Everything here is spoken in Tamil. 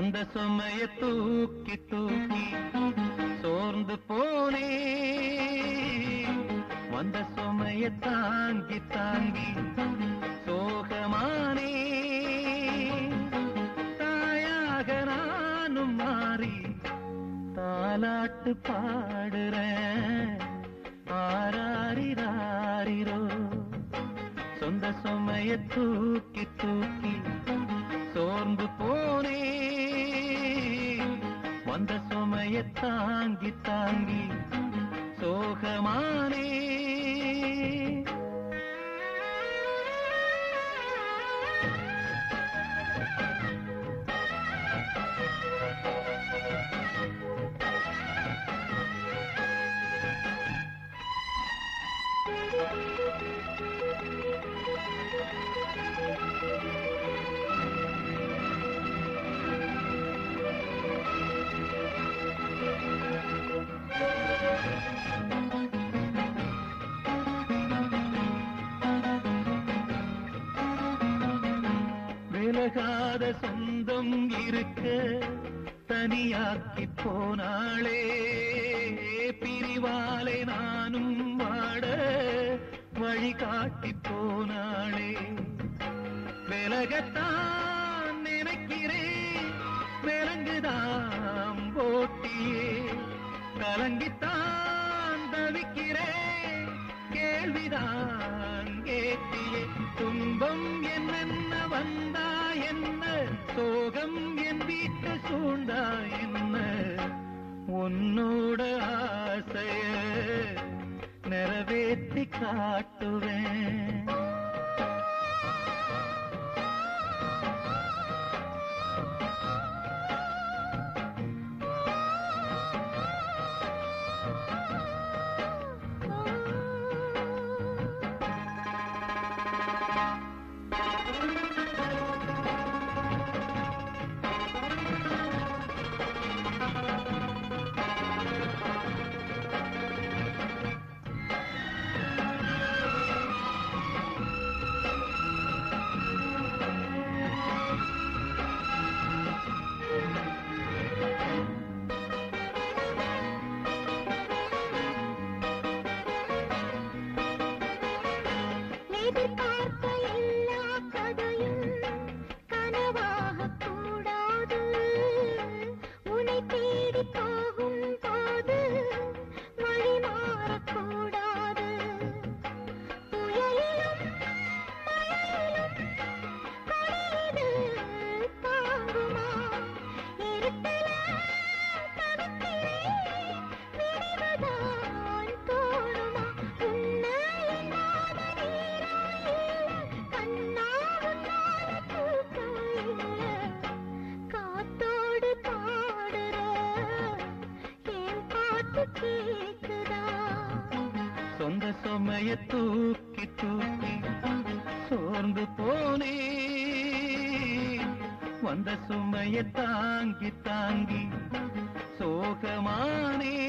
சொந்த சுமைய தூக்கி தூக்கி சோர்ந்து போனே வந்த சுமைய தாங்கி தாங்கி சோகமானே தாயாக நானும் மாறி தாலாட்டு பாடுறேன் ஆராரிராரிரோ சொந்த சுமைய தூக்கி தூக்கி சோர்ந்து போனே வந்த சுமைய தாங்கி தாங்கி சோகமானே விலகாத சொந்தம் இருக்க தனியாக்கி போனாளே பிரிவாலே நானும் வாட வழிகாட்டி போனாளே விலகத்தான் நினைக்கிறேன் விலங்குதான் போட்டியே கலங்கித்தான் தவிக்கிறேன் கேள்விதான் கேட்டியே துன்பம் என்னென்ன வந்தா என்ன சோகம் என் வீட்டு சூழ்ந்தா என்ன உன்னோட ஆசைய நிறைவேற்றி காட்டுவேன் எதிர்பார்த்த எல்லா கதையும் கனவாகக் கூடாது உன்னை தேடி போகும் போது வழி மாறக்கூடாது புயலிலும் மழையிலும் கொடிது தாங்குமா இருட்டில தவிக்கிறேன் விடிவதான் தோணுமா உன்னை எண்ணாத நேரம் இல்ல கண்ணா உன்னால தூக்கம் இல்ல காத்தோடு பாடுற என் பாட்டு கேக்குதா சொந்த சுமைய தூக்கி தூக்கி சோர்ந்து போனே வந்த சுமைய தாங்கி தாங்கி சோகமானே